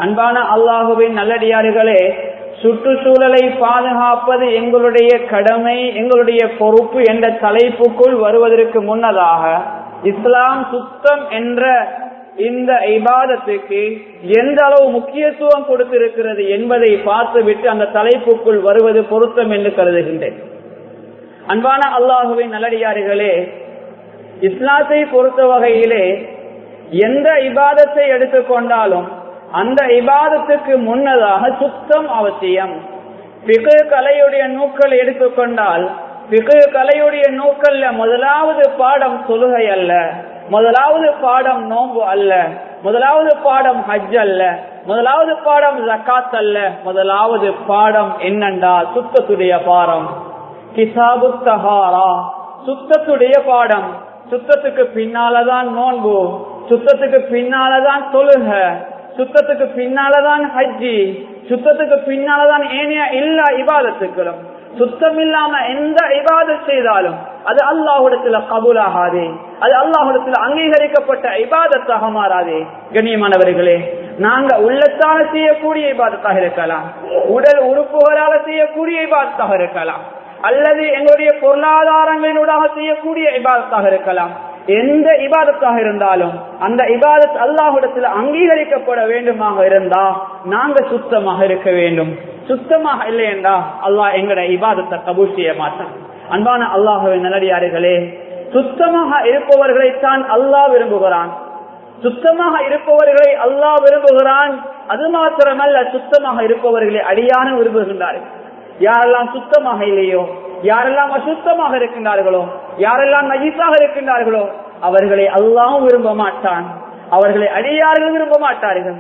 அன்பான அல்லாஹுவின் நல்லடியார்களே சுற்றுச்சூழலை பாதுகாப்பது எங்களுடைய கடமை எங்களுடைய பொறுப்பு என்ற தலைப்புக்குள் வருவதற்கு முன்னதாக இஸ்லாம் சுத்தம் என்ற இந்த இபாதத்துக்கு எந்த அளவு முக்கியத்துவம் கொடுத்திருக்கிறது என்பதை பார்த்துவிட்டு அந்த தலைப்புக்குள் வருவது பொருத்தம் என்று கருதுகின்றேன் அன்பான அல்லாஹுவின் நல்லடியார்களே இஸ்லாத்தை பொறுத்த வகையிலே எந்த இபாதத்தை எடுத்துக்கொண்டாலும் அந்த இபாதத்துக்கு முன்னதாக சுத்தம் அவசியம் பிகு கலையுடைய நூக்கள் எடுத்துக்கொண்டால் பிகு கலையுடைய நூக்கல்ல முதலாவது பாடம் தொழுகை அல்ல முதலாவது பாடம் நோம்பு அல்ல முதலாவது பாடம் ஹஜ் அல்ல முதலாவது பாடம் ஜக்காத் அல்ல முதலாவது பாடம் என்னண்டா சுத்தத்துடைய பாடம் கிசாபு தஹாரா சுத்தத்துடைய பாடம் சுத்தத்துக்கு பின்னாலதான் நோன்பு சுத்தத்துக்கு பின்னாலதான் தொழுக சுத்தத்துக்கு பின்னாலதான் ஹஜ்ஜி சுத்தத்துக்கு பின்னாலதான் ஏனைய எல்லா இபாதத்துக்களும் சுத்தம் இல்லாம எந்த இபாதத் செய்தாலும் அது அல்லாஹுடத்துல கபூலாகாதே அது அல்லாஹுடத்துல அங்கீகரிக்கப்பட்ட இபாதத்தாக மாறாதே கண்ணியமானவர்களே நாங்க உள்ளத்தால செய்யக்கூடிய இபாதத்தாக இருக்கலாம் உடல் உறுப்புகளால செய்யக்கூடிய இபாதத்தாக இருக்கலாம் அல்லது எங்களுடைய பொருளாதாரங்களினூடாக செய்யக்கூடிய இபாதத்தாக இருக்கலாம் எந்த இபாதத்தாக இருந்தாலும் அந்த இபாதத் அல்லாஹுடத்தில் அங்கீகரிக்கப்பட வேண்டுமாக இருந்தா நாங்க சுத்தமாக இருக்க வேண்டும் சுத்தமாக இல்லை என்றா அல்லாஹ் எங்களுடைய இபாதத்தை கபூல் செய்ய மாட்டான் அன்பான அல்லாஹுவின் நல்லடியார்களே சுத்தமாக இருப்பவர்களைத்தான் அல்லாஹ் விரும்புகிறான் சுத்தமாக இருப்பவர்களை அல்லாஹ் விரும்புகிறான் அது மாத்திரமல்ல சுத்தமாக இருப்பவர்களை அடியான விரும்புகின்றார்கள் யாரெல்லாம் சுத்தமாக இல்லையோ யாரெல்லாம் அசுத்தமாக இருக்கின்றார்களோ யாரெல்லாம் நஜீஸாக இருக்கின்றார்களோ அவர்களை அல்லாவும் விரும்ப மாட்டான் அவர்களை அடியார்கள் விரும்ப மாட்டார்கள்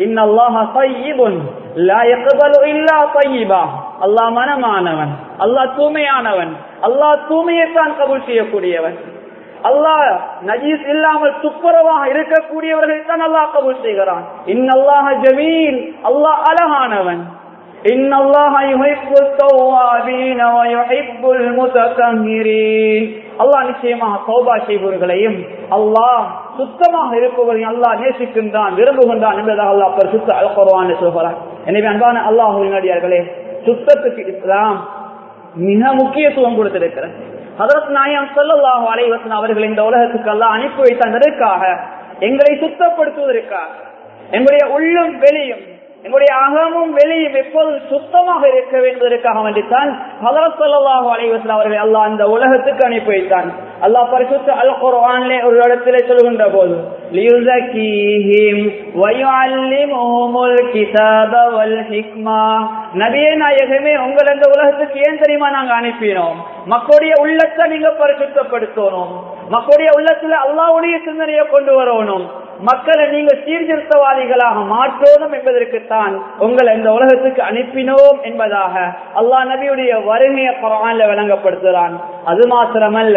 அல்லாஹ் மனமானவன் அல்லாஹ் தூய்மையானவன் அல்லாஹ் தூய்மையைத்தான் கபூல் செய்யக்கூடியவன் அல்லாஹ் நஜீஸ் இல்லாமல் துப்புரவாக இருக்கக்கூடியவர்கள் தான் அல்லாஹ் கபூல் செய்கிறான் இன்னல்லாஹ ஜமீல் அல்லாஹ் அழகானவன் إن الله يحب التوابين ويحب المتطهرين அல்லாஹ் நிச்சயமாக தௌபா செய்பவர்களையும் அல்லாஹ் சுத்தமாக இருப்பவரையும் அல்லாஹ் நேசிக்கின்றான் விரும்புகின்றான் என்பதாக அல்லாஹ் பரிசுத்த அல்குர்ஆன் சொல்கிறான் எனவே அன்பான அல்லாஹுவின் அடியார்களே சுத்தத்துக்கு இஸ்லாம் மிக முக்கியத்துவம் கொடுத்திருக்கிறது ஹதரத் நாயம் சொல்லல்லாஹு அலைவசன் அவர்கள் இந்த உலகத்துக்கு அல்லாஹ் அனுப்பி வைத்ததற்காக எங்களை சுத்தப்படுத்துவதற்காக எங்களுடைய உள்ளும் வெளியும் எங்களுடைய அகமும் வெளியும் எப்போதும் சுத்தமாக இருக்க வேண்டுவதற்காக வேண்டித்தான் ஹதரத் ஸல்லல்லாஹு அலைஹி வஸல்லம் அவர்களை அல்லாஹ் அந்த உலகத்துக்கு அனுப்பி வைத்தான் அல்லாஹ் பரிசுத்த அல் குர்ஆனிலே ஒரு இடத்திலே சொல்கின்ற போது லியுஸக்கீஹிம் வயுஅல்லிமுஹுமுல் கிதாப வல் ஹிக்மா நபியே நாயகமே உங்களை இந்த உலகத்துக்கு ஏன் தெரியுமா நாங்க அனுப்பினோம் மக்களுடைய உள்ளத்தை நீங்க பரிசுத்தப்படுத்தணும் மக்களுடைய உள்ளத்துல அல்லாஹ்வுடைய சிந்தனையை கொண்டு வரணும் மக்களை நீங்க சீர்திருத்தவாதிகளாக மாற்றணும் என்பதற்குத்தான் உங்களை இந்த உலகத்துக்கு அனுப்பினோம் என்பதாக அல்லாஹ் நபியுடைய வருகையை குரான்ல விளங்கப்படுத்துகிறான் அது மாத்திரமல்ல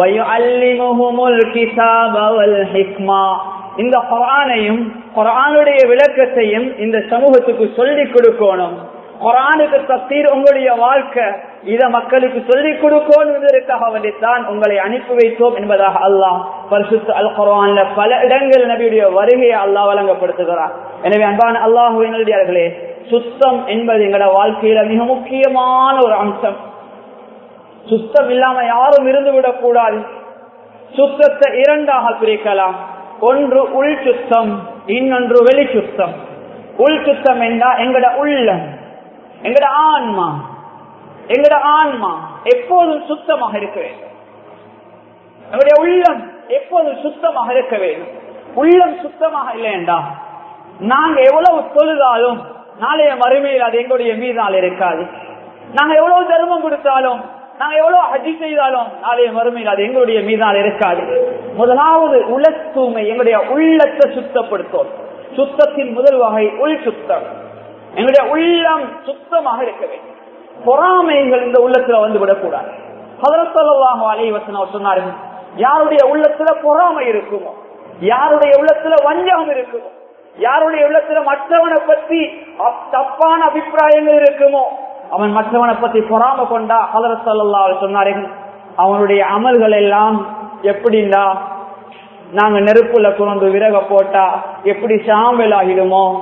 இந்த குரானையும் குரானுடைய விளக்கத்தையும் இந்த சமூகத்துக்கு சொல்லிக் கொடுக்கணும் குரானுக்கு தத்தீர் உங்களுடைய வாழ்க்கை இத மக்களுக்கு சொல்லிக் கொடுக்கணும் என்பதற்காக வேண்டித்தான் உங்களை அனுப்பி வைத்தோம் என்பதாக அல்லாஹ் பரிசுத்த அல் குரான்ல பல இடங்கள் நபியுடைய வருகையை அல்லாஹ் வழங்கப்படுத்துகிறார் எனவே அன்பான அல்லாஹுவினர்களே சுத்தம் என்பது எங்களோட வாழ்க்கையில மிக முக்கியமான ஒரு அம்சம் சுத்தம் இல்லாம யாரும் இருந்து விடக்கூடாது சுத்தத்தை இரண்டாக பிரிக்கலாம் ஒன்று உள் சுத்தம் இன்னொன்று வெளி சுத்தம் உள் சுத்தம் என்றா எங்கட உள்ளம் எங்கட ஆன்மா எங்கட ஆன்மா எப்போதும் சுத்தமாக இருக்க வேண்டும் எங்களுடைய உள்ளம் எப்போதும் சுத்தமாக இருக்க வேண்டும் உள்ளம் சுத்தமாக இல்லையண்டா நாங்க எவ்வளவு தொழுதாலும் நாளைய மறுமையில் அது எங்களுடைய மீதால் இருக்காது நாங்க எவ்வளவு தர்மம் கொடுத்தாலும் நாங்க எவ்வளவு ஹஜி செய்தாலும் நாளைய மறுமையில் அது எங்களுடைய மீதால் இருக்காது முதலாவது உள்ள தூய்மை எங்களுடைய உள்ளத்தை சுத்தப்படுத்தும் சுத்தத்தின் முதல் வகை உள் சுத்தம் எங்களுடைய உள்ளம் சுத்தமாக இருக்க வேண்டும் பொறாமைகள் இந்த உள்ளத்துல வந்து விடக்கூடாது அதற்கெல்லாம் அலைவசன் அவர் சொன்னார்கள் யாருடைய உள்ளத்துல பொறாமை இருக்குமோ யாருடைய உள்ளத்துல வஞ்சகம் இருக்குமோ யாருடைய உள்ளத்துல மற்றவனை பத்தி தப்பான அபிப்பிராயங்கள் இருக்குமோ அவன் மற்றவனை பத்தி பொறாம கொண்டா ஹதரத் சல்லா சொன்னார்கள் அவனுடைய அமல்கள் எல்லாம் எப்படின்னா நாங்க நெருப்புல குழந்து விறக போட்டா எப்படி சாம்பல் ஆகிடுமோ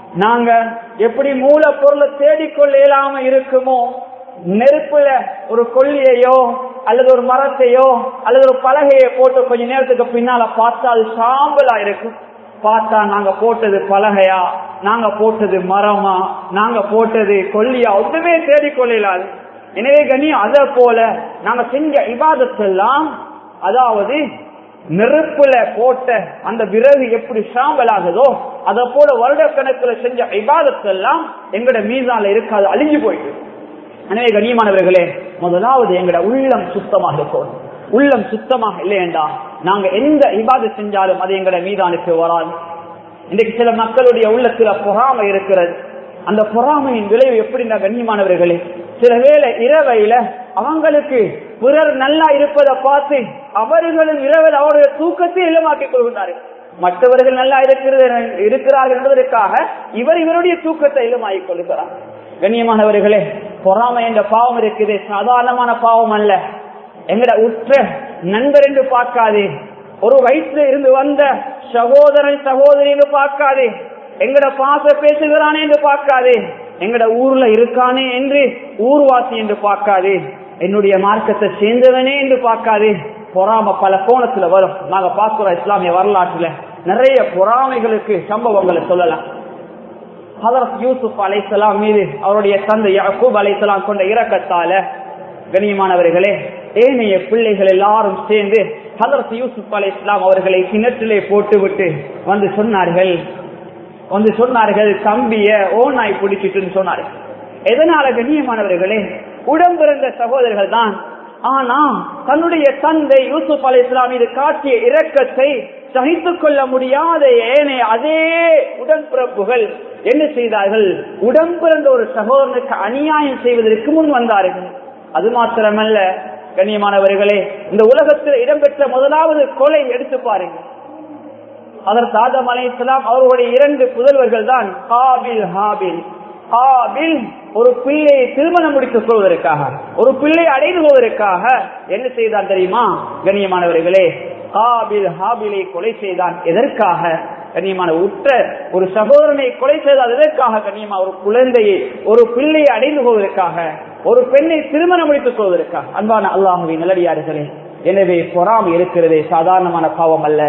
நாங்க எப்படி மூலப்பொருளை தேடிக்கொள்ள இயலாம இருக்குமோ நெருப்புல ஒரு கொல்லியையோ அல்லது ஒரு மரத்தையோ அல்லது ஒரு பலகையை போட்டு கொஞ்ச நேரத்துக்கு பின்னால பார்த்தா அது சாம்பலா இருக்கும் பார்த்தா நாங்க போட்டது பலகையா நாங்க போட்டது மரமா நாங்க போட்டது கொல்லியா ஒன்றுமே தேடிக்கொள்ளலாது எனவே கனி அத போல நாங்க செஞ்ச இபாதத்தெல்லாம் அதாவது நெருப்புல போட்ட அந்த விறகு எப்படி சாம்பலாகுதோ அத போல வருடக்கணக்குல செஞ்ச இபாதத்தெல்லாம் எங்கட மீதால இருக்காது அழிஞ்சு போயிட்டு எனவே கண்ணியமானவர்களே முதலாவது எங்கட உள்ளம் சுத்தமாக இருக்கும் உள்ளம் சுத்தமாக இல்லையண்டா நாங்க எந்த இபாது செஞ்சாலும் அது எங்கட மீதானுக்கு வராது இன்றைக்கு சில மக்களுடைய உள்ளத்துல பொறாமை இருக்கிறது அந்த பொறாமையின் விளைவு எப்படின்னா கண்ணியமானவர்களே சில வேளை இரவையில அவங்களுக்கு பிறர் நல்லா இருப்பதை பார்த்து அவர்களும் இரவில் அவருடைய தூக்கத்தை இளமாக்கிக் கொள்கிறார்கள் மற்றவர்கள் நல்லா இருக்கிறது இருக்கிறார்கள் என்பதற்காக இவர் இவருடைய தூக்கத்தை இளமாக்கிக் கொள்கிறார் கண்ணியமானவர்களே பொறாமை என்ற பாவம் இருக்குது சாதாரணமான பாவம் அல்ல எங்கட உற்ற நண்பர் என்று பார்க்காதே ஒரு வயிற்றுல இருந்து வந்த சகோதரன் சகோதரி என்று பார்க்காதே எங்கட பாச பேசுகிறானே என்று பார்க்காதே எங்கட ஊர்ல இருக்கானே என்று ஊர்வாசி என்று பார்க்காதே என்னுடைய மார்க்கத்தை சேர்ந்தவனே என்று பார்க்காதே பொறாம பல கோணத்துல வரும் நாங்க பார்க்கிறோம் இஸ்லாமிய வரலாற்றுல நிறைய பொறாமைகளுக்கு சம்பவங்களை சொல்லலாம் ஹதரத் யூசுப் அலைசலாம் மீது அவருடைய தந்தை யாக்கூப் அலைசலாம் கொண்ட இரக்கத்தால கண்ணியமானவர்களே ஏனைய பிள்ளைகள் எல்லாரும் சேர்ந்து ஹதரத் யூசுப் அலை இஸ்லாம் அவர்களை கிணற்றிலே போட்டுவிட்டு வந்து சொன்னார்கள் வந்து சொன்னார்கள் தம்பிய ஓநாய் பிடிச்சிட்டுன்னு சொன்னார்கள் எதனால கண்ணியமானவர்களே உடம்பிறந்த சகோதரர்கள் தான் ஆனா தன்னுடைய தந்தை யூசுப் அலை இஸ்லாம் மீது காட்டிய இரக்கத்தை சகித்துக் கொள்ள முடியாத ஏனைய அதே உடன்பிறப்புகள் என்ன செய்தார்கள் உடம்பிறந்த ஒரு சகோதரனுக்கு அநியாயம் செய்வதற்கு முன் வந்தார்கள் அது மாத்திரமல்ல கண்ணியமானவர்களே இந்த உலகத்தில் இடம்பெற்ற முதலாவது கொலை எடுத்து பாருங்க அதற்கு ஆதம் அலை இஸ்லாம் அவர்களுடைய இரண்டு புதல்வர்கள் தான் ஹாபில் ஹாபில் ஹாபில் ஒரு பிள்ளையை திருமணம் முடித்துக் கொள்வதற்காக ஒரு பிள்ளை அடைந்து கொள்வதற்காக என்ன செய்தான் தெரியுமா கண்ணியமானவர்களே ஹாபில் ஹாபிலை கொலை செய்தான் எதற்காக கண்ணியமான உற்ற ஒரு சகோதரனை கொலை செய்தால் எதற்காக கண்ணியமா ஒரு குழந்தையை ஒரு பிள்ளையை அடைந்து கொள்வதற்காக ஒரு பெண்ணை திருமணம் முடித்துக் கொள்வதற்காக அன்பான அல்லாஹுவை நல்லடியார்களே எனவே பொறாமை இருக்கிறதே சாதாரணமான பாவம் அல்ல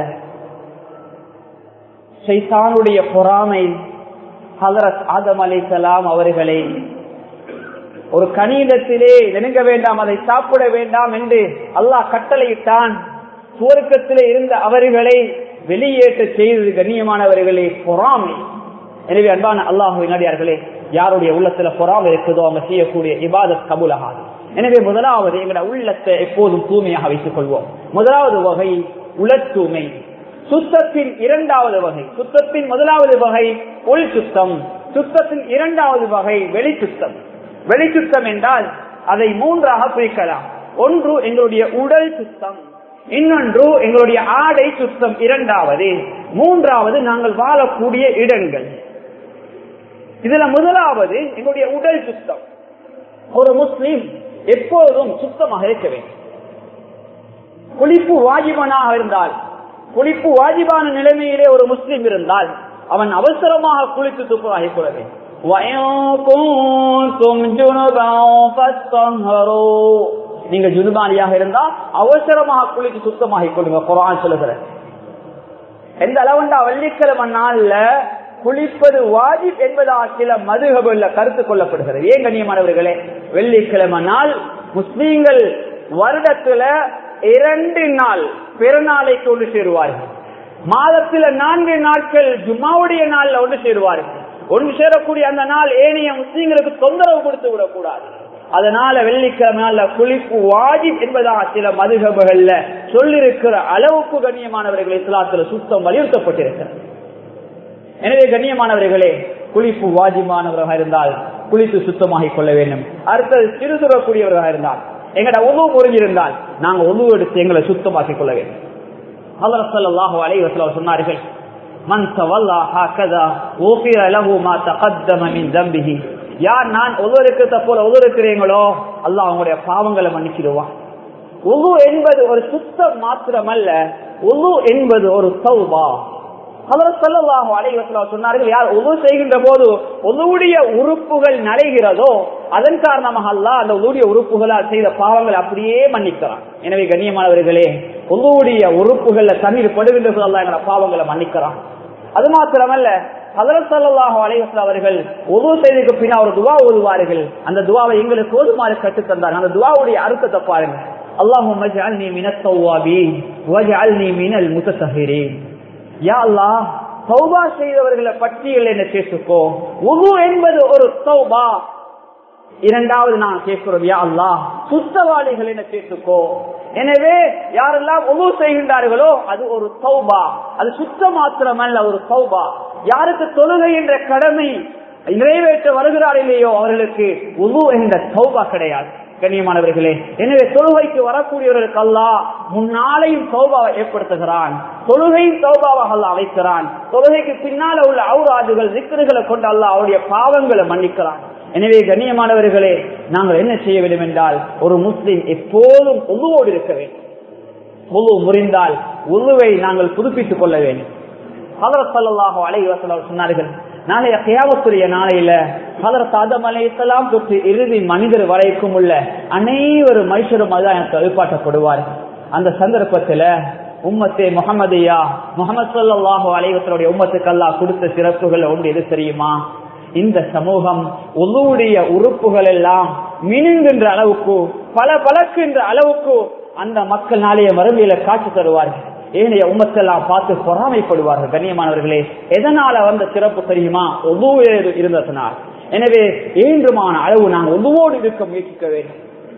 சைத்தானுடைய பொறாமை ஹலரத் ஆதம் அலை சலாம் அவர்களை ஒரு கணிதத்திலே நெருங்க வேண்டாம் அதை சாப்பிட வேண்டாம் என்று அல்லாஹ் கட்டளையிட்டான் சுவர்க்கத்திலே இருந்த அவர்களை வெளியேற்ற செய்தது கண்ணியமானவர்களே பொறாமை எனவே அன்பான அல்லாஹுவின் நடிகார்களே யாருடைய உள்ளத்துல பொறாமை இருக்குதோ அவங்க செய்யக்கூடிய இபாதத் கபூலாகாது எனவே முதலாவது எங்களோட உள்ளத்தை எப்போதும் தூய்மையாக வைத்துக் கொள்வோம் முதலாவது வகை உளத்தூய்மை சுத்தத்தின் இரண்டாவது வகை சுத்தத்தின் முதலாவது வகை உள் சுத்தம் சுத்தத்தின் இரண்டாவது வகை வெளி சுத்தம் வெளி சுத்தம் என்றால் அதை மூன்றாக பிரிக்கலாம் ஒன்று எங்களுடைய உடல் சுத்தம் இன்னொன்று எங்களுடைய ஆடை சுத்தம் இரண்டாவது மூன்றாவது நாங்கள் வாழக்கூடிய இடங்கள் இதுல முதலாவது எங்களுடைய உடல் சுத்தம் ஒரு முஸ்லிம் எப்போதும் சுத்தமாக இருக்க வேண்டும் குளிப்பு வாஜிபனாக இருந்தால் குளிப்பு வாஜிபான நிலைமையிலே ஒரு முஸ்லிம் இருந்தால் அவன் அவசரமாக குளித்து துப்புராகிக் கொள்ள வேண்டும் நீங்க ஜுனுபானியாக இருந்தா அவசரமாக குளித்து சுத்தமாகிக் கொள்ளுங்க குரான் சொல்லுகிற எந்த அளவுண்டா வெள்ளிக்கிழமை நாள்ல குளிப்பது வாஜிப் என்பதாக சில மதுகபுல கருத்து கொள்ளப்படுகிறது ஏன் கண்ணியமானவர்களே வெள்ளிக்கிழமை நாள் முஸ்லீம்கள் வருடத்துல இரண்டு நாள் பெருநாளைக்கு ஒன்று சேருவார்கள் மாதத்துல நான்கு நாட்கள் ஜும்மாவுடைய நாள்ல ஒன்று சேருவார்கள் ஒன்று சேரக்கூடிய அந்த நாள் ஏனைய முஸ்லீம்களுக்கு தொந்தரவு கொடுத்து விடக்கூடாது அதனால வெள்ளிக்கிழமை நாள்ல குளிப்பு வாஜிப் என்பதாக சில மதுகபுகள்ல சொல்லிருக்கிற அளவுக்கு கண்ணியமானவர்கள் இஸ்லாத்துல சுத்தம் வலியுறுத்தப்பட்டிருக்கிறது எனவே கண்ணியமானவர்களே குளிப்பு வாஜிபானவராக இருந்தால் குளித்து சுத்தமாகிக் கொள்ள வேண்டும் அடுத்தது சிறுதுறக்கூடியவர்களாக இருந்தால் எங்கட உணவு முறிஞ்சிருந்தால் நாங்க உணவு எடுத்து எங்களை சுத்தமாக்கிக் கொள்ள வேண்டும் அல்லா சல்லாஹு அலை வசலம் சொன்னார்கள் மன் தவல்லா ஹாக்கதா ஓபிர லஹு மா தகத்தம மின் தம்பிஹி யார் நான் ஒவ்வொருக்கு போல ஒவ்வொருக்கிறீங்களோ அல்லாஹ் அவங்களுடைய பாவங்களை மன்னிச்சிடுவான் உது என்பது ஒரு சுத்தம் மாத்திரமல்ல உது என்பது ஒரு சௌபா அவர் சொல்லலாகும் அலைவசலம் சொன்னார்கள் யார் உதவு செய்கின்ற போது உதவுடைய உறுப்புகள் நலைகிறதோ அதன் காரணமாக அல்ல அந்த உதவுடைய உறுப்புகளால் செய்த பாவங்கள் அப்படியே மன்னிக்கிறான் எனவே கண்ணியமானவர்களே உதவுடைய உறுப்புகள்ல தண்ணீர் படுகின்ற போது அல்ல எங்களோட பாவங்களை மன்னிக்கிறான் அது மாத்திரமல்ல ஹதரத் ஸல்லல்லாஹு அலைஹி வஸல்லம் அவர்கள் உது செய்ததுக்கு பின்னால் ஒரு துவா ஓதுவார்கள் அந்த துவாவை எங்களுக்கு ஓதுமாறு கற்றுத் தந்தார் அந்த துவாவுடைய அர்த்தத்தை பாருங்க அல்லாஹும்ம ஜஅல்னி மினத் தவ்வாபீன் வஜஅல்னி மினல் முத்தஹிரீன் யா அல்லாஹ் தௌபா செய்தவர்களை பட்டியல் என்ன சேர்த்துக்கோ உது என்பது ஒரு தௌபா இரண்டாவது நான் கேட்கிறோம் யா அல்லாஹ் சுத்தவாளிகள் என்ன சேர்த்துக்கோ எனவே யாரெல்லாம் உணவு செய்கின்றார்களோ அது ஒரு சௌபா அது சுத்த மாத்திரமல்ல ஒரு சௌபா யாருக்கு தொழுகை என்ற கடமை நிறைவேற்ற வருகிறார் இல்லையோ அவர்களுக்கு உது என்ற சௌபா கிடையாது கண்ணியமானவர்களே எனவே தொழுகைக்கு வரக்கூடியவர்களுக்கு அல்லா முன்னாலையும் சௌபாவை ஏற்படுத்துகிறான் தொழுகையும் சௌபாவாக அல்லா வைக்கிறான் தொழுகைக்கு பின்னால உள்ள அவுராஜுகள் சிக்கல்களை கொண்டு அல்லா அவருடைய பாவங்களை மன்னிக்கிறான் எனவே கண்ணியமானவர்களே நாங்கள் என்ன செய்ய வேண்டும் என்றால் ஒரு முஸ்லிம் எப்போதும் உழுவோடு இருக்க வேண்டும் உழு முறிந்தால் உழுவை நாங்கள் புதுப்பித்துக் கொள்ள வேண்டும் ஹதரத் சல்லாஹு அலை வசலம் சொன்னார்கள் நாளைய கியாமத்துடைய நாளையில ஹதரத் ஆதம் அலையலாம் தொற்று இறுதி மனிதர் வரைக்கும் உள்ள அனைவரும் மனுஷரும் அதான் எழுப்பாட்டப்படுவார் அந்த சந்தர்ப்பத்துல உம்மத்தே முகமதியா முகமது சல்லாஹு அலைவசருடைய உம்மத்துக்கு அல்லாஹ் கொடுத்த சிறப்புகள் ஒன்று எது தெரியுமா இந்த சமூகம் உங்களுடைய உறுப்புகள் எல்லாம் மினுங்கின்ற அளவுக்கு பல பழக்குன்ற அளவுக்கு அந்த மக்கள் நாளைய மறுமையில காட்சி தருவார்கள் ஏனைய உமத்தெல்லாம் பார்த்து பொறாமைப்படுவார்கள் கண்ணியமானவர்களே எதனால வந்த சிறப்பு தெரியுமா ஒவ்வொரு இருந்ததனால் எனவே ஏன்றுமான அளவு நாங்கள் ஒவ்வொரு இருக்க முயற்சிக்க வேண்டும்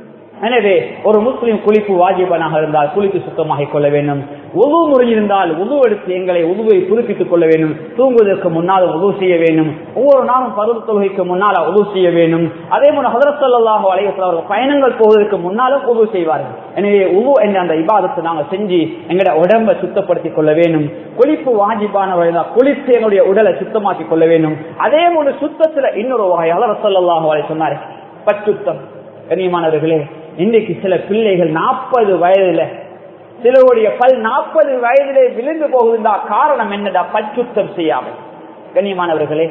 எனவே ஒரு முஸ்லிம் குளிப்பு வாஜிபனாக இருந்தால் குளித்து சுத்தமாக கொள்ள வேண்டும் உது முறையிருந்தால் உது எடுத்து எங்களை உதுவை புதுப்பித்துக் கொள்ள வேண்டும் தூங்குவதற்கு முன்னால் உது செய்ய வேண்டும் ஒவ்வொரு நாளும் பருவ தொழுகைக்கு முன்னால் உது செய்ய வேண்டும் அதே போல ஹதரசல்லாஹு அலைவசல் பயணங்கள் போவதற்கு முன்னாலும் உது செய்வார்கள் எனவே உது என்ற அந்த இபாதத்தை நாங்கள் செஞ்சு எங்களுடைய உடம்பை சுத்தப்படுத்திக் கொள்ள வேண்டும் குளிப்பு வாஜிபான குளித்து எங்களுடைய உடலை சுத்தமாக்கிக் கொள்ள வேண்டும் அதே போல சுத்தத்துல இன்னொரு வகை ஹதரசல்லாஹு அலை சொன்னார் பச்சுத்தம் கண்ணியமானவர்களே இன்றைக்கு சில பிள்ளைகள் நாற்பது வயதுல சிலருடைய பல் நாற்பது வயதிலே விழுந்து போகுதுண்டா காரணம் என்னடா பச்சுத்தம் செய்யாமல் கண்ணியமானவர்களே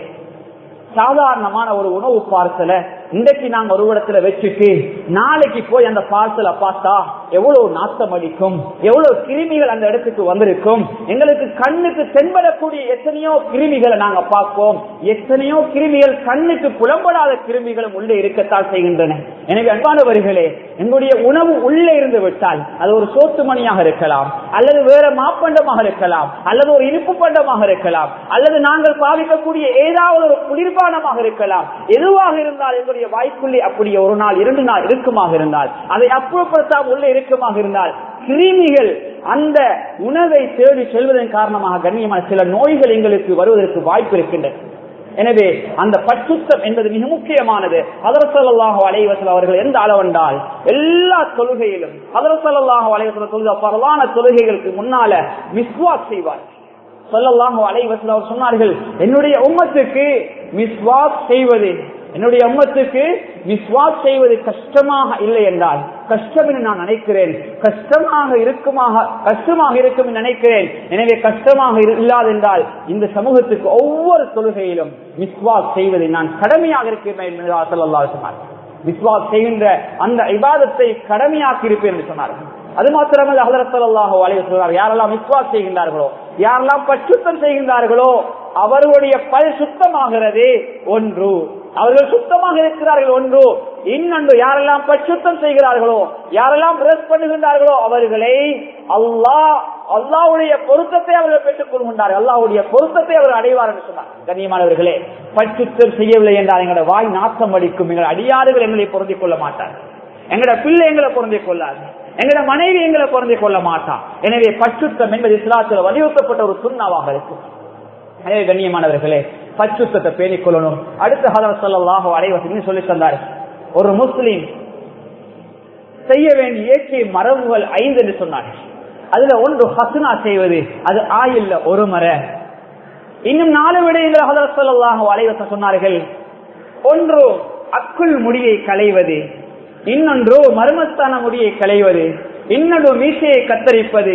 சாதாரணமான ஒரு உணவு பார்சல இன்றைக்கு நாங்க ஒரு இடத்துல வச்சுட்டு நாளைக்கு போய் அந்த பார்சலை பார்த்தா எவ்வளவு நாத்தம் அடிக்கும் எவ்வளவு கிருமிகள் அந்த இடத்துக்கு வந்திருக்கும் எங்களுக்கு கண்ணுக்கு தென்படக்கூடிய எத்தனையோ கிருமிகளை நாங்க பார்ப்போம் எத்தனையோ கிருமிகள் கண்ணுக்கு புலம்படாத கிருமிகளும் உள்ளே இருக்கத்தான் செய்கின்றன எனவே அன்பானவர்களே எங்களுடைய உணவு உள்ளே இருந்து விட்டால் அது ஒரு சோத்து மணியாக இருக்கலாம் அல்லது வேற மாப்பண்டமாக இருக்கலாம் அல்லது ஒரு இனிப்பு பண்டமாக இருக்கலாம் அல்லது நாங்கள் பாவிக்கக்கூடிய ஏதாவது ஒரு குளிர்பானமாக இருக்கலாம் எதுவாக இருந்தால் எங்களுடைய வாய்ப்புள்ளே அப்படி ஒரு நாள் இரண்டு நாள் இருக்குமாக இருந்தால் அதை அப்புறப்படுத்தாம உள்ளே இருக்குமாக இருந்தால் கிருமிகள் அந்த உணவை தேடி செல்வதன் காரணமாக கண்ணியமான சில நோய்கள் எங்களுக்கு வருவதற்கு வாய்ப்பு இருக்கின்றன எனவே அந்த பச்சுத்தம் என்பது மிக முக்கியமானது அதரசல்லாஹு அலைவசல் அவர்கள் எந்த அளவென்றால் எல்லா தொழுகையிலும் அதரசல்லாஹு அலைவசல் தொழுத பரவான தொழுகைகளுக்கு முன்னால மிஸ்வாக் செய்வார் சொல்லல்லாஹு அலைவசல் அவர் சொன்னார்கள் என்னுடைய உம்மத்துக்கு மிஸ்வாக் செய்வது என்னுடைய அம்மத்துக்கு விஸ்வாஸ் செய்வது கஷ்டமாக இல்லை என்றால் கஷ்டம் என்று நான் நினைக்கிறேன் கஷ்டமாக இருக்குமாக கஷ்டமாக இருக்கும் என்று நினைக்கிறேன் எனவே கஷ்டமாக இல்லாது என்றால் இந்த சமூகத்துக்கு ஒவ்வொரு தொழுகையிலும் விஸ்வாஸ் செய்வதை நான் கடமையாக இருக்கிறேன் என்று சொல்லல்லா சொன்னார் விஸ்வாஸ் செய்கின்ற அந்த இபாதத்தை கடமையாக்கி இருப்பேன் என்று சொன்னார்கள் அது மாத்திரமல்ல ஹதரத்தல்லாஹோ அலைய சொல்றார் யாரெல்லாம் விஸ்வாஸ் செய்கின்றார்களோ யாரெல்லாம் பச்சுத்தம் செய்கின்றார்களோ அவர்களுடைய பல் சுத்தமாகிறது ஒன்று அவர்கள் சுத்தமாக இருக்கிறார்கள் ஒன்று இன்னொன்று யாரெல்லாம் பச்சுத்தம் செய்கிறார்களோ யாரெல்லாம் பிரஸ் பண்ணுகின்றார்களோ அவர்களை அல்லாஹ் அல்லாவுடைய பொருத்தத்தை அவர்கள் பெற்றுக் கொள்கின்றார்கள் அல்லாவுடைய பொருத்தத்தை அவர் அடைவார் என்று சொன்னார் கண்ணியமானவர்களே பச்சுத்தம் செய்யவில்லை என்றால் எங்களோட வாய் நாத்தம் அடிக்கும் எங்கள் அடியாறுகள் எங்களை பொருந்திக் கொள்ள மாட்டார் எங்களோட பிள்ளை எங்களை பொருந்திக் கொள்ளாது எங்களோட மனைவி எங்களை பொருந்திக் கொள்ள மாட்டான் எனவே பச்சுத்தம் என்பது இஸ்லாத்தில் வலியுறுத்தப்பட்ட ஒரு சுண்ணாவாக இருக்கும் எனவே கண்ணியமானவர்களே பச்சுத்தத்தை பேணிக் கொள்ளணும் அடுத்த ஹதர் சொல்லாஹோ அடைவசம் சொல்லி தந்தார் ஒரு முஸ்லீம் செய்ய வேண்டிய இயற்கை மரபுகள் ஐந்து என்று சொன்னார் அதுல ஒன்று ஹசுனா செய்வது அது ஆயில்ல ஒரு மர இன்னும் நாலு விடயங்கள் ஹதர் சொல்லாஹோ அலைவசம் சொன்னார்கள் ஒன்று அக்குள் முடியை களைவது இன்னொன்று மர்மஸ்தான முடியை களைவது இன்னொன்று மீசையை கத்தரிப்பது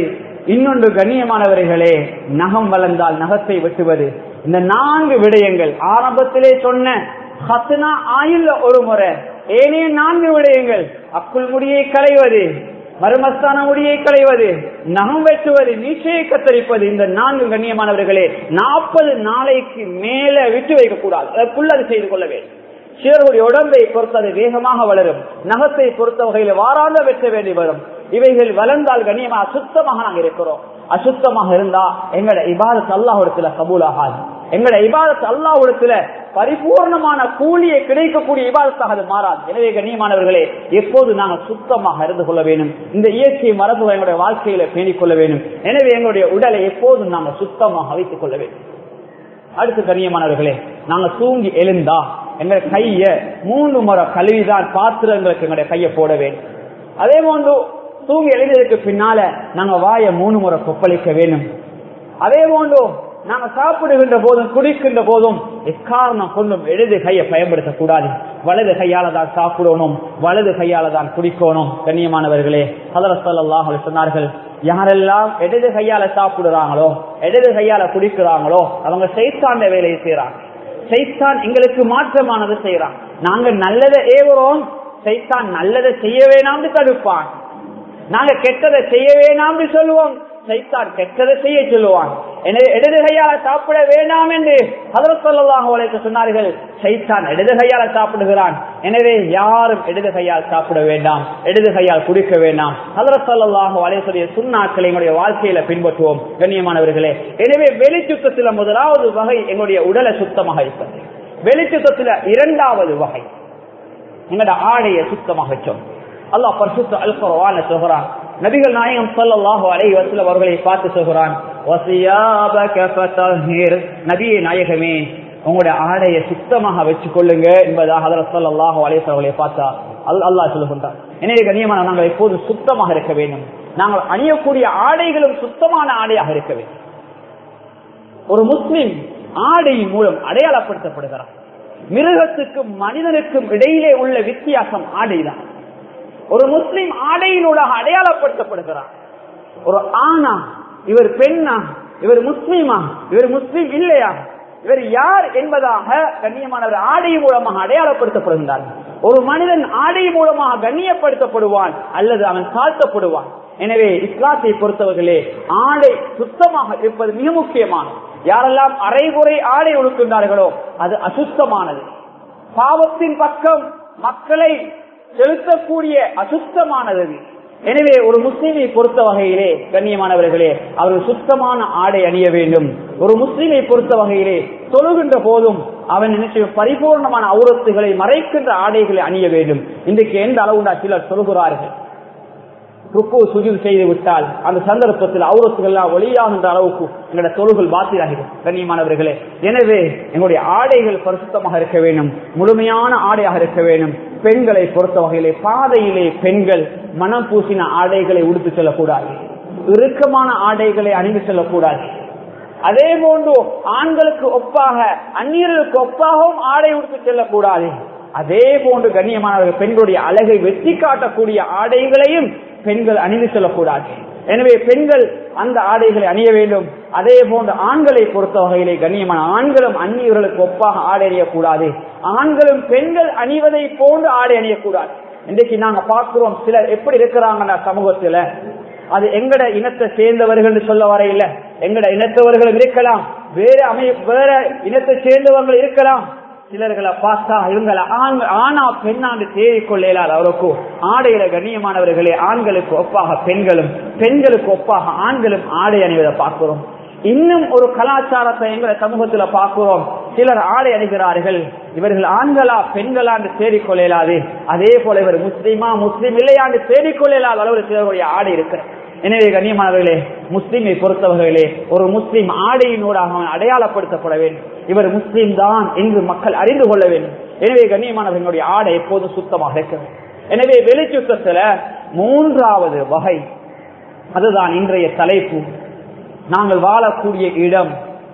இன்னொன்று கண்ணியமானவர்களே நகம் வளர்ந்தால் நகத்தை வெட்டுவது இந்த நான்கு விடயங்கள் ஆரம்பத்திலே சொன்ன ஹத்னா ஆயுள்ள ஒரு முறை ஏனைய நான்கு விடயங்கள் அக்குள் முடியை களைவது மருமஸ்தான முடியை களைவது நகம் வெட்டுவது நீச்சையை கத்தரிப்பது இந்த நான்கு கண்ணியமானவர்களே நாற்பது நாளைக்கு மேல விட்டு வைக்கக்கூடாது அதற்குள்ள அது செய்து கொள்ள வேண்டும் சிலருடைய உடம்பை பொறுத்து அது வேகமாக வளரும் நகத்தை பொறுத்த வகையில் வாராந்த வெட்ட வேண்டி வரும் இவைகள் வளர்ந்தால் கண்ணியமா அசுத்தமாக நாங்கள் இருக்கிறோம் அசுத்தமாக இருந்தா எங்கட இபாதத் அல்லாஹிடத்துல கபூல் ஆகாது எங்கட இபாதத் அல்லாஹிடத்துல பரிபூர்ணமான கூலியை கிடைக்கக்கூடிய இபாதத்தாக அது மாறாது எனவே கண்ணியமானவர்களே எப்போது நாங்கள் சுத்தமாக இருந்து கொள்ள வேண்டும் இந்த இயற்கை மரபு எங்களுடைய வாழ்க்கையில பேணிக் கொள்ள வேண்டும் எனவே எங்களுடைய உடலை எப்போதும் நாங்கள் சுத்தமாக வைத்துக் கொள்ள வேண்டும் அடுத்து கண்ணியமானவர்களே நாங்க தூங்கி எழுந்தா எங்க கைய மூன்று முறை கழுவிதான் பாத்திரங்களுக்கு எங்களுடைய கையை போட வேண்டும் அதே போன்று தூங்கி எழுந்ததுக்கு பின்னால நாங்க வாய மூணு முறை கொப்பளிக்க வேண்டும் அதே போன்று நாங்க சாப்பிடுகின்ற போதும் குடிக்கின்ற போதும் எக்காரணம் கொண்டும் இடது கையை பயன்படுத்தக்கூடாது வலது கையால தான் சாப்பிடணும் வலது கையால தான் குடிக்கணும் கண்ணியமானவர்களே ஹதரசல்லாஹ் சொன்னார்கள் யாரெல்லாம் இடது கையால சாப்பிடுறாங்களோ இடது கையால குடிக்கிறாங்களோ அவங்க செய்தாண்ட வேலையை செய்யறாங்க செய்தான் எங்களுக்கு மாற்றமானது செய்யறான் நாங்க நல்லதை ஏவுறோம் செய்தான் நல்லதை செய்ய வேணாம்னு தடுப்பான் நாங்க கெட்டதை செய்ய வேணாம்னு சொல்லுவோம் சைத்தான் கெட்டதை செய்ய சொல்லுவான் எனவே இடது கையால சாப்பிட வேண்டாம் என்று ஹதரத்தல்லாக உழைக்க சொன்னார்கள் சைத்தான் இடது கையால சாப்பிடுகிறான் எனவே யாரும் இடது கையால் சாப்பிட வேண்டாம் இடது கையால் குடிக்க வேண்டாம் ஹதரத்தல்லாக உழைக்கூடிய சுண்ணாக்களை எங்களுடைய வாழ்க்கையில பின்பற்றுவோம் கண்ணியமானவர்களே எனவே வெளிச்சுத்தத்துல முதலாவது வகை எங்களுடைய உடலை சுத்தமாக இருப்பது வெளிச்சுத்தத்துல இரண்டாவது வகை எங்களோட ஆடையை சுத்தமாக வச்சோம் அல்லாஹ் பரிசுத்த அல் குர்ஆன்ல சொல்றான் நபிகள் நாயகம் ஸல்லல்லாஹு அலைஹி வஸல்லம் அவர்களை பார்த்து சொல்றான் வஸியாபக ஃபதஹிர் நபியே நாயகமே உங்களுடைய ஆடையை சுத்தமாக வச்சு கொள்ளுங்க என்பதாக ஹதரத் ஸல்லல்லாஹு அலைஹி வஸல்லம் அவர்களை பார்த்தா அல்லாஹ் சொல்லுகின்றான் எனவே கண்ணியமான நாங்கள் எப்போதும் சுத்தமாக இருக்க வேண்டும் நாங்கள் அணியக்கூடிய ஆடைகளும் சுத்தமான ஆடையாக இருக்க வேண்டும் ஒரு முஸ்லிம் ஆடையின் மூலம் அடையாளப்படுத்தப்படுகிறார் மிருகத்துக்கும் மனிதனுக்கும் இடையிலே உள்ள வித்தியாசம் ஆடைதான் ஒரு முஸ்லிம் ஆடையினூடாக அடையாளப்படுத்தப்படுகிறார் ஒரு ஆணா இவர் பெண்ணா இவர் முஸ்லீமா இவர் முஸ்லீம் இல்லையா இவர் யார் என்பதாக கண்ணியமானவர் ஆடை மூலமாக அடையாளப்படுத்தப்படுகின்றார் ஒரு மனிதன் ஆடை மூலமாக கண்ணியப்படுத்தப்படுவான் அல்லது அவன் தாழ்த்தப்படுவான் எனவே இஸ்லாத்தை பொறுத்தவர்களே ஆடை சுத்தமாக இருப்பது மிக முக்கியமானது யாரெல்லாம் அரைகுறை ஆடை ஒழுக்கின்றார்களோ அது அசுத்தமானது பாவத்தின் பக்கம் மக்களை செலுத்தக்கூடிய அசுத்தமானது எனவே ஒரு முஸ்லீமை பொறுத்த வகையிலே கண்ணியமானவர்களே அவர் சுத்தமான ஆடை அணிய வேண்டும் ஒரு முஸ்லீமை பொறுத்த வகையிலே தொழுகின்ற போதும் அவன் நினைச்ச பரிபூர்ணமான அவுரத்துகளை மறைக்கின்ற ஆடைகளை அணிய வேண்டும் இன்றைக்கு எந்த அளவுண்டா சிலர் சொல்கிறார்கள் ருக்கு சுஜில் செய்து விட்டால் அந்த சந்தர்ப்பத்தில் அவுரத்துகள் எல்லாம் ஒளியாகின்ற அளவுக்கு எங்களுடைய தொழுகள் பாத்திராகிறது கண்ணியமானவர்களே எனவே எங்களுடைய ஆடைகள் பரிசுத்தமாக இருக்க வேண்டும் முழுமையான ஆடையாக இருக்க வேண்டும் பெண்களை பொறுத்த வகையிலே பாதையிலே பெண்கள் மனம் பூசின ஆடைகளை உடுத்து செல்லக்கூடாது இறுக்கமான ஆடைகளை அணிந்து செல்லக்கூடாது அதே போன்று ஆண்களுக்கு ஒப்பாக அந்நியர்களுக்கு ஒப்பாகவும் ஆடை உடுத்து செல்லக்கூடாது அதே போன்று கண்ணியமானவர்கள் பெண்களுடைய அழகை வெற்றி காட்டக்கூடிய ஆடைகளையும் பெண்கள் அணிந்து செல்லக்கூடாது எனவே பெண்கள் அந்த ஆடைகளை அணிய வேண்டும் அதே போன்று ஆண்களை பொறுத்த வகையிலே கண்ணியமான ஆண்களும் அந்நியர்களுக்கு ஒப்பாக ஆடை அணியக்கூடாது ஆண்களும் பெண்கள் அணிவதை போன்று ஆடை அணியக்கூடாது இன்றைக்கு நாங்க பார்க்கிறோம் சிலர் எப்படி இருக்கிறாங்கன்னா சமூகத்துல அது எங்கட இனத்தை சேர்ந்தவர்கள் சொல்ல வரையில எங்கட இனத்தவர்களும் இருக்கலாம் வேற அமை வேற இனத்தை சேர்ந்தவர்கள் இருக்கலாம் சிலர்களை பார்த்தா இவங்களை ஆனா பெண்ணாண்டு தேடிக்கொள்ளலால் அவருக்கு ஆடையில கண்ணியமானவர்களே ஆண்களுக்கு ஒப்பாக பெண்களும் பெண்களுக்கு ஒப்பாக ஆண்களும் ஆடை அணிவதை பார்க்கிறோம் இன்னும் ஒரு கலாச்சாரத்தை எங்களை சமூகத்துல பார்க்கிறோம் சிலர் ஆடை அணிகிறார்கள் இவர்கள் ஆண்களா பெண்களாண்டு தேடிக்கொள்ளலாது அதே போல இவர் முஸ்லீமா முஸ்லீம் இல்லையாண்டு தேடிக்கொள்ளலாத அளவில் சிலருடைய ஆடை இருக்கிறது எனவே கண்ணியமானவர்களே முஸ்லீமை பொறுத்தவர்களே ஒரு முஸ்லீம் ஆடையினூடாக அவன் அடையாளப்படுத்தப்பட வேண்டும் இவர் முஸ்லீம் தான் என்று மக்கள் அறிந்து கொள்ள வேண்டும் எனவே கண்ணியமானவர்களுடைய ஆடை எப்போதும் சுத்தமாக இருக்க வேண்டும் எனவே வெளிச்சுத்தத்துல மூன்றாவது வகை அதுதான் இன்றைய தலைப்பு நாங்கள் வாழக்கூடிய இடம்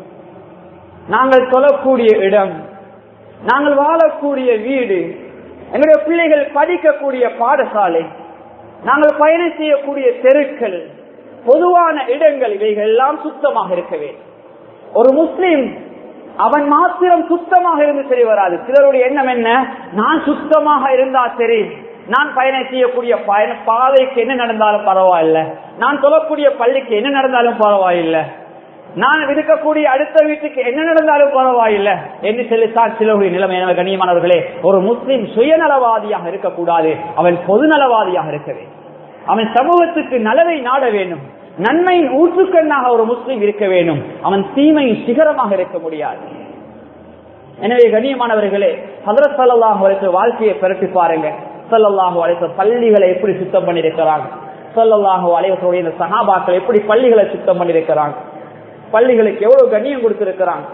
நாங்கள் சொல்லக்கூடிய இடம் நாங்கள் வாழக்கூடிய வீடு எங்களுடைய பிள்ளைகள் படிக்கக்கூடிய பாடசாலை நாங்கள் பயணம் செய்யக்கூடிய தெருக்கள் பொதுவான இடங்கள் இவைகள் எல்லாம் சுத்தமாக இருக்க வேண்டும் ஒரு முஸ்லிம் அவன் மாத்திரம் சுத்தமாக இருந்து சரி வராது சிலருடைய எண்ணம் என்ன நான் சுத்தமாக இருந்தா சரி நான் பயணம் செய்யக்கூடிய பயண பாதைக்கு என்ன நடந்தாலும் பரவாயில்ல நான் சொல்லக்கூடிய பள்ளிக்கு என்ன நடந்தாலும் பரவாயில்லை நான் இருக்கக்கூடிய அடுத்த வீட்டுக்கு என்ன நடந்தாலும் பரவாயில்லை என்று சொல்லித்தான் சிலருடைய நிலைமை என கண்ணியமானவர்களே ஒரு முஸ்லிம் சுயநலவாதியாக இருக்கக்கூடாது அவன் பொதுநலவாதியாக இருக்க வேண்டும் அவன் சமூகத்துக்கு நலவை நாட வேண்டும் நன்மையின் ஊற்றுக்கண்ணாக ஒரு முஸ்லிம் இருக்க வேண்டும் அவன் தீமையின் சிகரமாக இருக்க முடியாது எனவே கண்ணியமானவர்களே ஹதரத் சல்லாஹ் வரைக்கும் வாழ்க்கையை பெருட்டி பாருங்க சல்லல்லாஹு அலைவ பள்ளிகளை எப்படி சுத்தம் பண்ணிருக்கிறாங்க சல்லல்லாஹு அலைவசோடைய இந்த சகாபாக்கள் எப்படி பள்ளிகளை சுத்தம் பண்ணிருக்கிறாங்க பள்ளிகளுக்கு எவ்வளவு கண்ணியம் கொடுத்திருக்கிறாங்க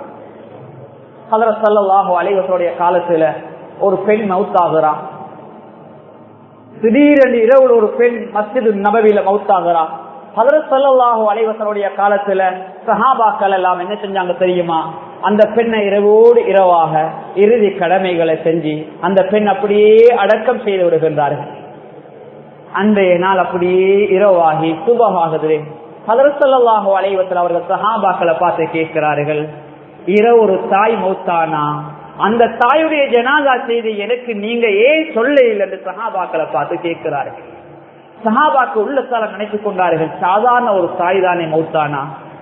ஹதரத் சல்லல்லாஹு அலைவசோடைய காலத்துல ஒரு பெண் மவுத்தாகிறா திடீரென்று இரவு ஒரு பெண் மஸ்ஜிது நபவியில மவுத்தாகிறா ஹதரத் சல்லாஹு அலைவசனுடைய காலத்துல சஹாபாக்கள் எல்லாம் என்ன செஞ்சாங்க தெரியுமா அந்த பெண்ணை இரவோடு இரவாக இறுதி கடமைகளை செஞ்சு அந்த பெண் அப்படியே அடக்கம் செய்து விடுகின்றார்கள் அன்றைய நாள் அப்படியே இரவாகி சுபமாகுது ஹதரத் சல்லாஹு அலைவசல் அவர்கள் சஹாபாக்களை பார்த்து கேட்கிறார்கள் இரவு ஒரு தாய் மௌத்தானா அந்த தாயுடைய ஜனாதா செய்தி எனக்கு நீங்க ஏன் சொல்ல இல்லை என்று சஹாபாக்களை பார்த்து கேட்கிறார்கள் சஹாபாக்கு உள்ளத்தால நினைத்துக் கொண்டார்கள் சாதாரண ஒரு தாய் தானே மௌத்தானா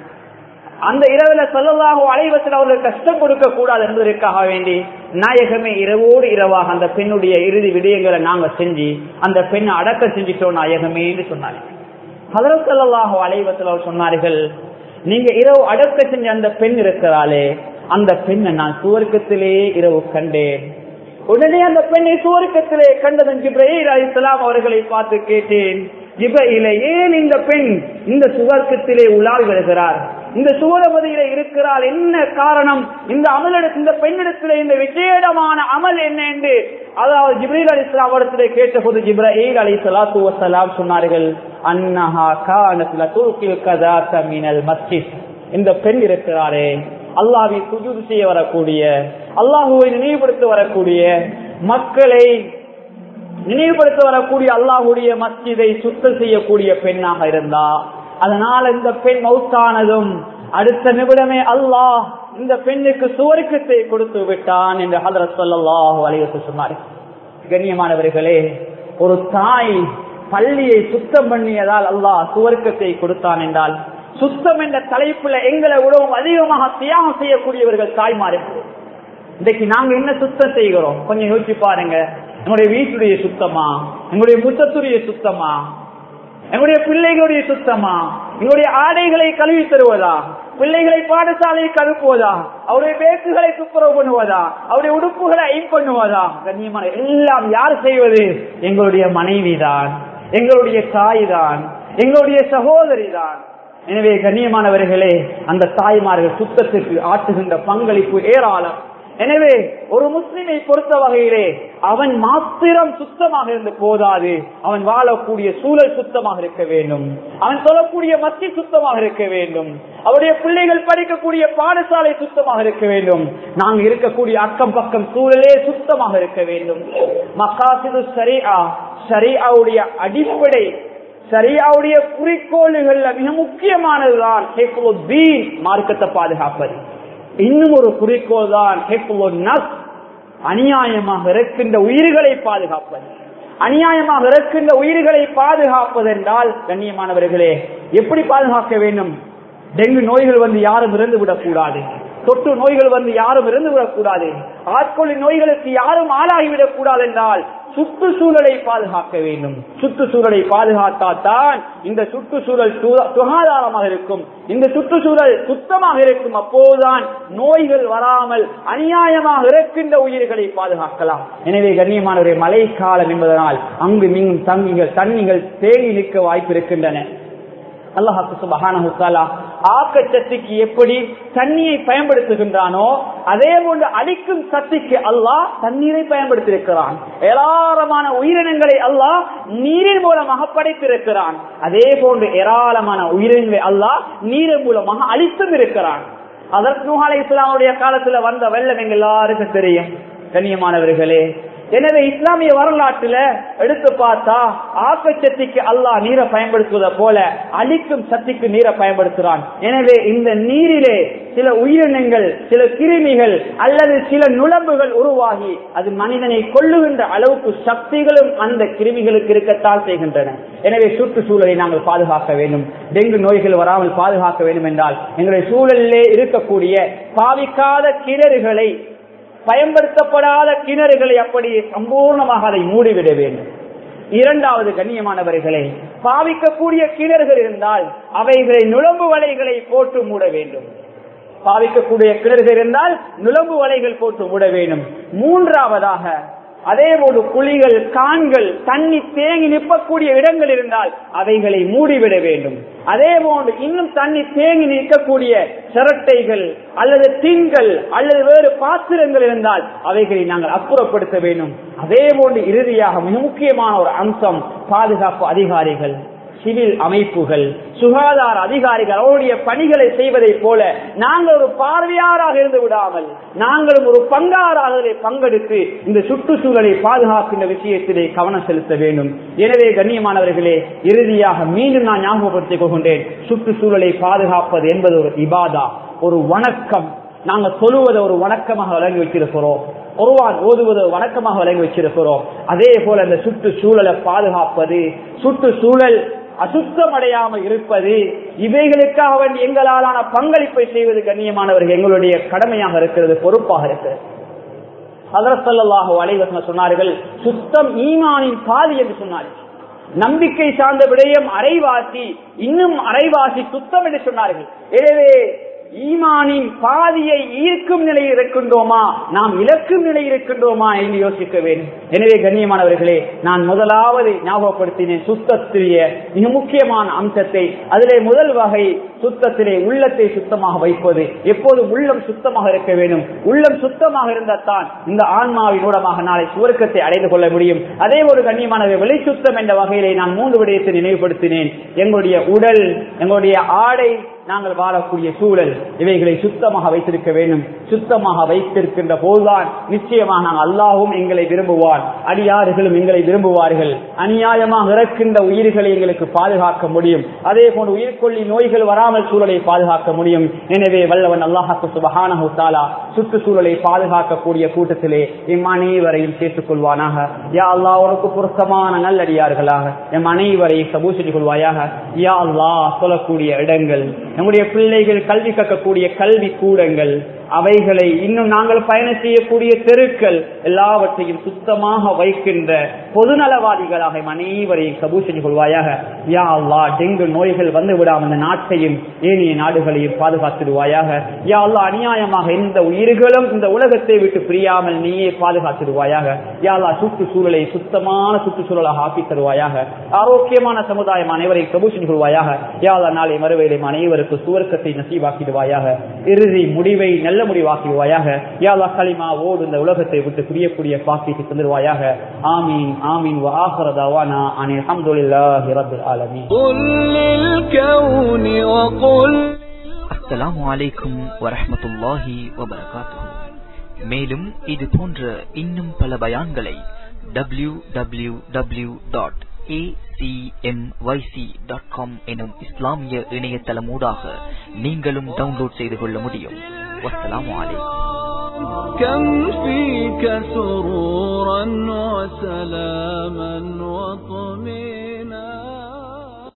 அந்த இரவுல சொல்லலாக அலைவத்தில் அவர்கள் கஷ்டம் கொடுக்க கூடாது என்பதற்காக வேண்டி நாயகமே இரவோடு இரவாக அந்த பெண்ணுடைய இறுதி விடயங்களை நாங்க செஞ்சு அந்த பெண்ணை அடக்க செஞ்சிட்டோம் நாயகமே என்று சொன்னார்கள் ஹதரத்தல்லாஹு அலைவத்தில் அவர் சொன்னார்கள் நீங்க இரவு அடக்க செஞ்ச அந்த பெண் இருக்கிறாளே அந்த பெண்ணை நான் சுவர்க்கத்திலே இரவு கண்டேன் உடனே அந்த பெண்ணை சுவர்க்கத்திலே கண்டதன் ஜிப்ரஹீல் அலிஸ்லாம் அவர்களை பார்த்து கேட்டேன் ஜிப்ரஹீல ஏன் இந்த பெண் இந்த சுவர்க்கத்திலே உலாவி வருகிறார் இந்த சுவரபதியில இருக்கிறார் என்ன காரணம் இந்த அமலிட இந்த பெண்ணிடத்திலே இந்த விசேடமான அமல் என்ன என்று அதாவது ஜிப்ரீல் அலி இஸ்லாம் இடத்திலே கேட்டபோது ஜிப்ரஹீல் அலி சலாத்து வசலாம் சொன்னார்கள் அன்னஹா கானத்துல தூக்கில் கதா மினல் மஸ்ஜித் இந்த பெண் இருக்கிறாரே அல்லாவை சுஜூது செய்ய வரக்கூடிய அல்லாஹுவை நினைவுபடுத்த வரக்கூடிய மக்களை நினைவுபடுத்த வரக்கூடிய அல்லாஹுடைய மஸ்ஜிதை சுத்தம் செய்யக்கூடிய பெண்ணாக இருந்தா அதனால இந்த பெண் மௌத்தானதும் அடுத்த நிமிடமே அல்லாஹ் இந்த பெண்ணுக்கு சுவர்க்கத்தை கொடுத்து விட்டான் என்று ஹதரத் சொல்லாஹு அலைவத்து சொன்னார் கண்ணியமானவர்களே ஒரு தாய் பள்ளியை சுத்தம் பண்ணியதால் அல்லாஹ் சுவர்க்கத்தை கொடுத்தான் என்றால் சுத்தம் என்ற தலைப்புல எங்களை விடவும் அதிகமாக தியாகம் செய்யக்கூடியவர்கள் தாய்மார்கள் இன்றைக்கு நாங்க என்ன சுத்தம் செய்கிறோம் கொஞ்சம் யோசிச்சு பாருங்க எங்களுடைய வீட்டுடைய சுத்தமா எங்களுடைய முத்தத்துடைய சுத்தமா எங்களுடைய பிள்ளைகளுடைய சுத்தமா எங்களுடைய ஆடைகளை கழுவி தருவதா பிள்ளைகளை பாடசாலையை கழுப்புவதா அவருடைய பேக்குகளை துப்புரவு பண்ணுவதா அவருடைய உடுப்புகளை ஐன் பண்ணுவதா கண்ணியமான எல்லாம் யார் செய்வது எங்களுடைய மனைவி தான் எங்களுடைய தாய் தான் எங்களுடைய சகோதரி தான் எனவே கண்ணியமானவர்களே அந்த தாய்மார்கள் சுத்தத்திற்கு ஆற்றுகின்ற பங்களிப்பு ஏராளம் எனவே ஒரு முஸ்லிமை பொறுத்த வகையிலே அவன் மாத்திரம் சுத்தமாக இருந்து போதாது அவன் வாழக்கூடிய சூழல் சுத்தமாக இருக்க வேண்டும் அவன் சொல்லக்கூடிய மத்தி சுத்தமாக இருக்க வேண்டும் அவருடைய பிள்ளைகள் படிக்கக்கூடிய பாடசாலை சுத்தமாக இருக்க வேண்டும் நாங்க இருக்கக்கூடிய அக்கம் பக்கம் சூழலே சுத்தமாக இருக்க வேண்டும் மக்காசிது சரியா சரியாவுடைய அடிப்படை சரியாவுடைய குறிக்கோள்கள்ல மிக முக்கியமானதுதான் மார்க்கத்தை பாதுகாப்பது இன்னும் ஒரு குறிக்கோள் தான் அநியாயமாக இருக்கின்ற உயிர்களை பாதுகாப்பது அநியாயமாக இருக்கின்ற உயிர்களை பாதுகாப்பது என்றால் கண்ணியமானவர்களே எப்படி பாதுகாக்க வேண்டும் டெங்கு நோய்கள் வந்து யாரும் இறந்து விடக்கூடாது தொற்று நோய்கள் வந்து யாரும் இறந்து விடக்கூடாது ஆட்கொள்ளி நோய்களுக்கு யாரும் ஆளாகிவிடக் கூடாது என்றால் சுற்றுச்சூழலை பாதுகாக்க வேண்டும் சுற்றுச்சூழலை பாதுகாத்தால்தான் இந்த சுற்றுச்சூழல் சுகாதாரமாக இருக்கும் இந்த சுற்றுச்சூழல் சுத்தமாக இருக்கும் அப்போதுதான் நோய்கள் வராமல் அநியாயமாக இறக்கின்ற உயிர்களை பாதுகாக்கலாம் எனவே கண்ணியமானவரை மழை காலம் என்பதனால் அங்கு மிகும் தங்கிகள் தண்ணிகள் தேங்கி நிற்க வாய்ப்பு இருக்கின்றன அல்லாஹாக்கு சுபஹானா ஆக்கச்சத்துக்கு எப்படி தண்ணியை பயன்படுத்துகின்றானோ அதே போன்று அழிக்கும் சக்திக்கு அல்லாஹ் தண்ணீரை பயன்படுத்தியிருக்கிறான் ஏராளமான உயிரினங்களை அல்லாஹ் நீரின் மூலமாக படைத்திருக்கிறான் அதே போன்று ஏராளமான உயிரினங்களை அல்லாஹ் நீரின் மூலமாக அழித்தும் இருக்கிறான் அதற்கு நூஹாலை இஸ்லாமுடைய காலத்துல வந்த வெள்ளம் எங்க எல்லாருக்கும் தெரியும் கண்ணியமானவர்களே எனவே இஸ்லாமிய வரலாற்றுல எடுத்து பார்த்தா ஆக்க சக்திக்கு அல்லாஹ் நீரை பயன்படுத்துவதை போல அழிக்கும் சக்திக்கு நீரை பயன்படுத்துறான் எனவே இந்த நீரிலே சில உயிரினங்கள் சில கிருமிகள் அல்லது சில நுழம்புகள் உருவாகி அது மனிதனை கொள்ளுகின்ற அளவுக்கு சக்திகளும் அந்த கிருமிகளுக்கு இருக்கத்தான் செய்கின்றன எனவே சுற்றுச்சூழலை நாங்கள் பாதுகாக்க வேண்டும் டெங்கு நோய்கள் வராமல் பாதுகாக்க வேண்டும் என்றால் எங்களுடைய சூழலிலே இருக்கக்கூடிய பாவிக்காத கிணறுகளை பயன்படுத்தப்படாத கிணறுகளை அப்படியே சம்பூர்ணமாக அதை மூடிவிட வேண்டும் இரண்டாவது கண்ணியமானவர்களே பாவிக்கக்கூடிய கிணறுகள் இருந்தால் அவைகளை நுழம்பு வலைகளை போட்டு மூட வேண்டும் பாவிக்கக்கூடிய கிணறுகள் இருந்தால் நுழம்பு வலைகள் போட்டு மூட வேண்டும் மூன்றாவதாக அதே போல குழிகள் கான்கள் தண்ணி தேங்கி நிற்பக்கூடிய இடங்கள் இருந்தால் அவைகளை மூடிவிட வேண்டும் அதே போன்று இன்னும் தண்ணி தேங்கி நிற்கக்கூடிய சிரட்டைகள் அல்லது திங்கள் அல்லது வேறு பாத்திரங்கள் இருந்தால் அவைகளை நாங்கள் அப்புறப்படுத்த வேண்டும் அதே போன்று இறுதியாக மிக முக்கியமான ஒரு அம்சம் பாதுகாப்பு அதிகாரிகள் சிவில் அமைப்புகள் சுகாதார அதிகாரிகள் அவருடைய பணிகளை செய்வதை போல நாங்கள் ஒரு பார்வையாளராக இருந்து விடாமல் நாங்களும் ஒரு பங்காளராக பங்கெடுத்து இந்த சுற்றுச்சூழலை பாதுகாக்கின்ற விஷயத்திலே கவனம் செலுத்த வேண்டும் எனவே கண்ணியமானவர்களே இறுதியாக மீண்டும் நான் ஞாபகப்படுத்திக் கொள்கின்றேன் சுற்றுச்சூழலை பாதுகாப்பது என்பது ஒரு இபாதா ஒரு வணக்கம் நாங்கள் சொல்லுவதை ஒரு வணக்கமாக வழங்கி வச்சிருக்கிறோம் ஒருவான் ஓதுவது வணக்கமாக வழங்கி வச்சிருக்கிறோம் அதே போல அந்த சுற்றுச்சூழலை பாதுகாப்பது சுற்றுச்சூழல் அசுத்தமடையாமல் இருப்பது இவைகளுக்காக வேண்டி எங்களாலான பங்களிப்பை செய்வது கண்ணியமானவர்கள் எங்களுடைய கடமையாக இருக்கிறது பொறுப்பாக இருக்கிறது அதரசல்லாஹு அலைவசன சொன்னார்கள் சுத்தம் ஈமானின் பாதி என்று சொன்னார்கள் நம்பிக்கை சார்ந்த விடயம் அரைவாசி இன்னும் அரைவாசி சுத்தம் என்று சொன்னார்கள் எனவே ஈமானின் பாதியை ஈர்க்கும் நிலையில் இருக்கின்றோமா நாம் இழக்கும் நிலையில் இருக்கின்றோமா என்று யோசிக்க வேண்டும் எனவே கண்ணியமானவர்களே நான் முதலாவது ஞாபகப்படுத்தினேன் சுத்தத்திலேய மிக முக்கியமான அம்சத்தை அதிலே முதல் வகை சுத்தத்திலே உள்ளத்தை சுத்தமாக வைப்பது எப்போது உள்ளம் சுத்தமாக இருக்க வேண்டும் உள்ளம் சுத்தமாக இருந்தால்தான் இந்த ஆன்மாவின் மூலமாக நாளை சுவர்க்கத்தை அடைந்து கொள்ள முடியும் அதே ஒரு கண்ணியமான வெளி சுத்தம் என்ற வகையிலே நான் மூன்று விடயத்தை நினைவுபடுத்தினேன் எங்களுடைய உடல் எங்களுடைய ஆடை நாங்கள் வாழக்கூடிய சூழல் இவைகளை சுத்தமாக வைத்திருக்க வேண்டும் சுத்தமாக வைத்திருக்கின்ற போதுதான் நிச்சயமாக நாங்கள் அல்லாவும் எங்களை விரும்புவார் அடியாறுகளும் எங்களை விரும்புவார்கள் அநியாயமாக இறக்கின்ற உயிர்களை எங்களுக்கு பாதுகாக்க முடியும் அதே போன்று உயிர்கொல்லி நோய்கள் வராமல் சூழலை பாதுகாக்க முடியும் எனவே வல்லவன் அல்லாஹாக்கு சுபகான தாலா சுற்றுச்சூழலை பாதுகாக்கக்கூடிய கூட்டத்திலே எம் அனைவரையும் சேர்த்துக் கொள்வானாக யா அல்லா உனக்கு பொருத்தமான நல்லடியார்களாக எம் அனைவரையும் சபூசடி கொள்வாயாக யா அல்லா சொல்லக்கூடிய இடங்கள் நம்முடைய பிள்ளைகள் கல்வி கற்கக்கூடிய கல்வி கூடங்கள் அவைகளை இன்னும் நாங்கள் பயணம் செய்யக்கூடிய தெருக்கள் எல்லாவற்றையும் சுத்தமாக வைக்கின்ற பொதுநலவாதிகளாக அனைவரையும் கபூ செஞ்சு கொள்வாயாக யா அல்லா டெங்கு நோய்கள் வந்து விடாம இந்த நாட்டையும் ஏனைய நாடுகளையும் பாதுகாத்துடுவாயாக யா அல்லா அநியாயமாக எந்த உயிர்களும் இந்த உலகத்தை விட்டு பிரியாமல் நீயே பாதுகாத்துடுவாயாக யா அல்லா சுற்றுச்சூழலை சுத்தமான சுற்றுச்சூழலாக ஆக்கி தருவாயாக ஆரோக்கியமான சமுதாயம் அனைவரையும் கபூ செஞ்சு கொள்வாயாக யா அல்லா நாளை மறுவேளையும் அனைவருக்கு சுவர்க்கத்தை நசீவாக்கிடுவாயாக இறுதி முடிவை நல்ல முடிவாக்கிடுவாயாக யாதா களிமா ஓடு இந்த உலகத்தை விட்டு பிரியக்கூடிய பாக்கிட்டு தந்துடுவாயாக ஆமீன் ஆமீன் وآخر دعوانا عن الحمد لله رب العالمين قل للكون وقل அஸ்ஸலாமு அலைக்கும் வரஹ்மத்துல்லாஹி வபரகாத்துஹு மேலும் இது போன்ற இன்னும் பல பயான்களை W W W dot acmyc.com எனும் இஸ்லாமிய இணையதளமூடாக நீங்களும் டவுன்லோட் செய்து கொள்ள முடியும் வஸ்ஸலாமு அலைக்கும் كم فيك سرورا وسلاما وطمئنا